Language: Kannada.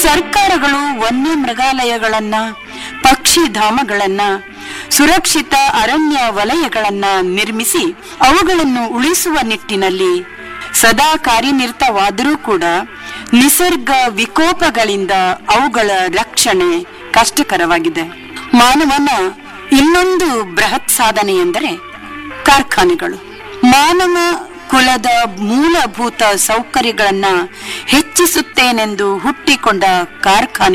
ಸರ್ಕಾರಗಳು ವನ್ಯ ಮೃಗಾಲಯಗಳನ್ನ ಪಕ್ಷಿಧಾಮಗಳನ್ನ ಸುರಕ್ಷಿತ ಅರಣ್ಯ ವಲಯಗಳನ್ನ ನಿರ್ಮಿಸಿ ಅವುಗಳನ್ನು ಉಳಿಸುವ ನಿಟ್ಟಿನಲ್ಲಿ ಸದಾ ಕಾರ್ಯನಿರತವಾದರೂ ಕೂಡ ನಿಸರ್ಗ ವಿಕೋಪಗಳಿಂದ ಅವುಗಳ ರಕ್ಷಣೆ ಕಷ್ಟಕರವಾಗಿದೆ ಮಾನವನ ಇನ್ನೊಂದು ಬೃಹತ್ ಸಾಧನೆ ಎಂದರೆ ಕಾರ್ಖಾನೆಗಳು ಮಾನವ ಕುಲದ ಮೂಲಭೂತ ಸೌಕರ್ಯಗಳನ್ನ ಹೆಚ್ಚಿಸುತ್ತೇನೆಂದು ಹುಟ್ಟಿಕೊಂಡ ಕಾರ್ಖಾನೆ